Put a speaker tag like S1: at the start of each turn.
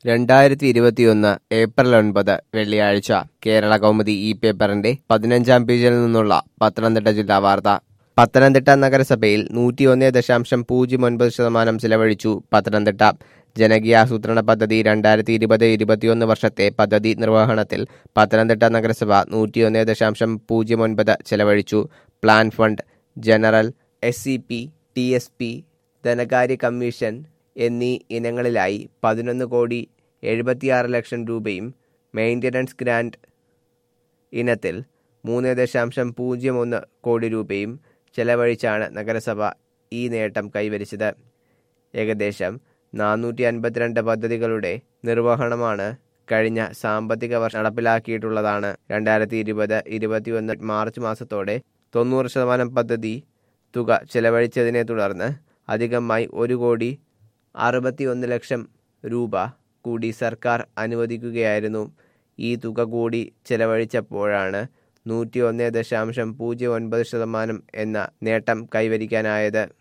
S1: രണ്ടായിരത്തി ഇരുപത്തിയൊന്ന് ഏപ്രിൽ ഒൻപത് വെള്ളിയാഴ്ച കേരള കൗമുദി ഈ പേപ്പറിന്റെ പതിനഞ്ചാം പേജിൽ നിന്നുള്ള പത്തനംതിട്ട ജില്ലാ വാർത്ത പത്തനംതിട്ട നഗരസഭയിൽ നൂറ്റിയൊന്ന് ദശാംശം പൂജ്യം ഒൻപത് ശതമാനം ചിലവഴിച്ചു പത്തനംതിട്ട ജനകീയാസൂത്രണ പദ്ധതി രണ്ടായിരത്തി ഇരുപത് ഇരുപത്തിയൊന്ന് വർഷത്തെ പദ്ധതി നിർവഹണത്തിൽ പത്തനംതിട്ട നഗരസഭ നൂറ്റിയൊന്ന് ദശാംശം പൂജ്യം ഒൻപത് ചെലവഴിച്ചു plan fund general S C P T S P ധനകാര്യ കമ്മീഷൻ എന്നീ ഇനങ്ങളിലായി പതിനൊന്ന് കോടി എഴുപത്തിയാറ് ലക്ഷം രൂപയും മെയിൻ്റനൻസ് ഗ്രാൻഡ് ഇനത്തിൽ മൂന്ന് ദശാംശം പൂജ്യം ഒന്ന് കോടി രൂപയും ചെലവഴിച്ചാണ് നഗരസഭ ഈ നേട്ടം കൈവരിച്ചത് ഏകദേശം നാനൂറ്റി അൻപത്തിരണ്ട് പദ്ധതികളുടെ നിർവഹണമാണ് കഴിഞ്ഞ സാമ്പത്തിക വർഷം നടപ്പിലാക്കിയിട്ടുള്ളതാണ് രണ്ടായിരത്തി ഇരുപത് ഇരുപത്തിയൊന്ന് മാർച്ച് മാസത്തോടെ തൊണ്ണൂറ് ശതമാനം പദ്ധതി തുക ചെലവഴിച്ചതിനെ തുടർന്ന് അധികമായി ഒരു കോടി അറുപത്തി ഒന്ന് ലക്ഷം രൂപ കൂടി സർക്കാർ അനുവദിക്കുകയായിരുന്നു ഈ തുക കൂടി ചെലവഴിച്ചപ്പോഴാണ് നൂറ്റി ഒന്ന് ദശാംശം പൂജ്യം ഒൻപത് ശതമാനം എന്ന നേട്ടം കൈവരിക്കാനായത്